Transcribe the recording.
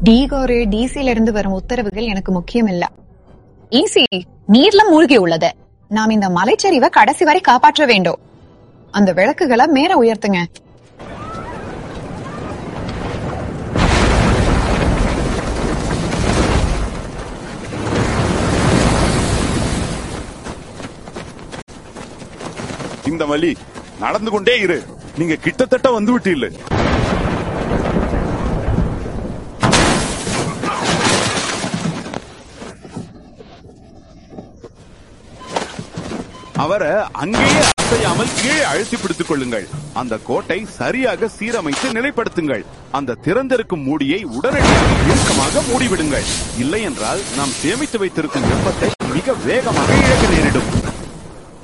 டீகோரு டிசில இருந்து வரும் உத்தரவுகள் எனக்கு முக்கியம் இல்ல ஈசி நீர்ல மூழ்கி உள்ளது நாம் இந்த மலைச்சரிவை கடைசி வரை காப்பாற்ற வேண்டும் அந்த விளக்குகளை மேல உயர்த்துங்க இந்த வழி நடந்து கொண்டே இரு நீங்க கிட்டத்தட்ட வந்து விட்டீல்ல அவரை அங்கேயே அசையாமல் கீழே அழுத்தி பிடித்துக் கொள்ளுங்கள் அந்த கோட்டை சரியாக சீரமைத்து நிலைப்படுத்துங்கள் அந்த திறந்திருக்கும் மூடியை உடனடியாக இறுக்கமாக மூடிவிடுங்கள் இல்லை என்றால் நாம் சேமித்து வைத்திருக்கும் வெப்பத்தை மிக வேகமாக இழக்க நேரிடும்